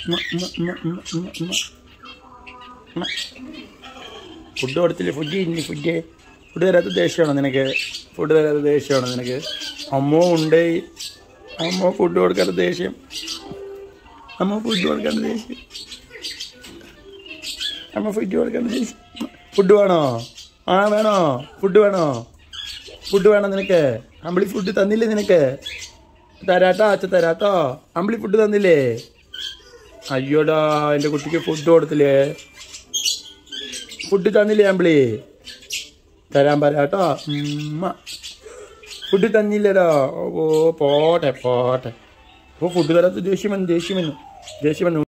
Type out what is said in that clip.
food കൊടുത്തില്ലേ food ഇനി food food തരാത്ത ദേഷ്യമാണോ നിനക്ക് ഫുഡ് തരാത്ത ദേഷ്യമാണോ നിനക്ക് അമ്മോ ഉണ്ടേ അമ്മ ഫുഡ് കൊടുക്കാത്ത ദേഷ്യം അമ്മ ഫുഡ് കൊടുക്കാത്ത ദേഷ്യം അമ്മ ഫുഡ് കൊടുക്കാത്ത ദേഷ്യം ഫുഡ് വേണോ ആ വേണോ ഫുഡ് വേണോ ഫുഡ് വേണോ നിനക്ക് അമ്പിളി ഫുഡ് തന്നില്ലേ നിനക്ക് തരാട്ടോ അച്ഛ തരാട്ടോ അമ്പിളി ഫുഡ് തന്നില്ലേ അയ്യോടാ എൻ്റെ കുട്ടിക്ക് ഫുഡ് കൊടുത്തില്ലേ ഫുഡ് തന്നില്ലേ അമ്പിളി തരാൻ പറയാട്ടോ ഉമ്മ ഫുഡ് തന്നില്ലല്ലോ ഓ പോട്ടെ പോട്ടെ ഓ ഫുഡ് തരാത്ത ദേഷ്യം വന്നു ദേഷ്യം വന്നു ദേഷ്യം വന്നു